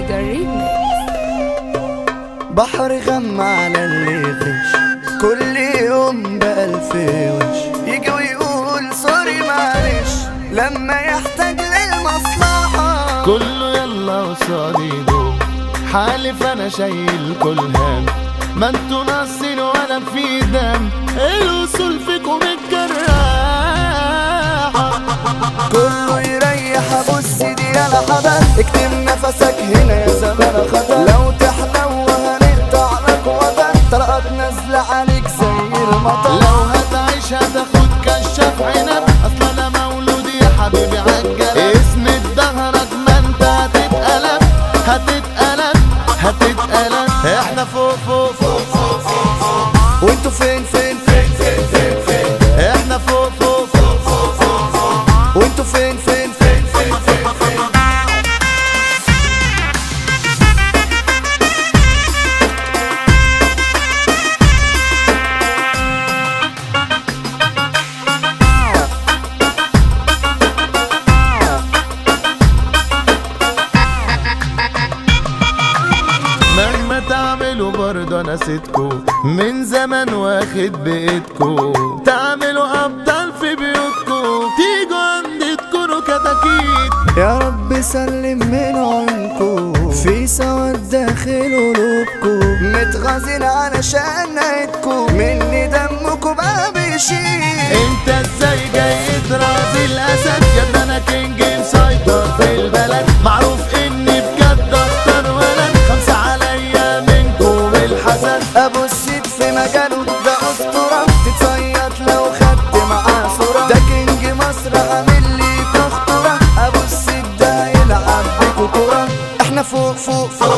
ميجا ريميكس بحر غم على اللي غش كل يوم بألف وش يجي ويقول سوري معلش لما يحتاج للمصلحة كله يلا قصادي دول حالف انا شايل كل هم ما انتوا ناقصين ولا في دم الوصول فيكم الجراحة كله يريح ابص دي يا لحظة اكتم نفسك هنا يا زمان خطر لو تحلو هنقطع لك وطن طلقات نازلة عليك زي المطر لو هتعيش هتاخد كشاف عنب اصل انا مولود يا حبيبي عالجلب اسند ظهرك ما انت هتتقلب هتتقلب هتتقلب احنا فوق فوق فوق فوق فوق, فوق. وانتوا فين فين فين فين فين فين احنا فوق فوق فوق فوق فوق, فوق. وانتوا فين فين فين فين فين فين مهما تعملوا برضه انا سيدكو من زمان واخد بايدكو تعملوا ابطال في بيوتكو تيجوا عندي تكونوا كتاكيت يا رب سلم من عينكو في سواد داخل قلوبكو متغازين علشان نايتكو مني دمكو بقى بيشيل انت ازاي جاي ترازي الاسد يا ابني انا كينج مسيطر في البلد معروف اني بجد اختار ولد خمسة عليا منكم الحسد ابو السيد في مجاله ده اسطوره تتصيد لو خدت معاه صوره ده كينج مصر عامل لي خطوره ابو السيد ده هيلعب بيكو كوره احنا فوق فوق فوق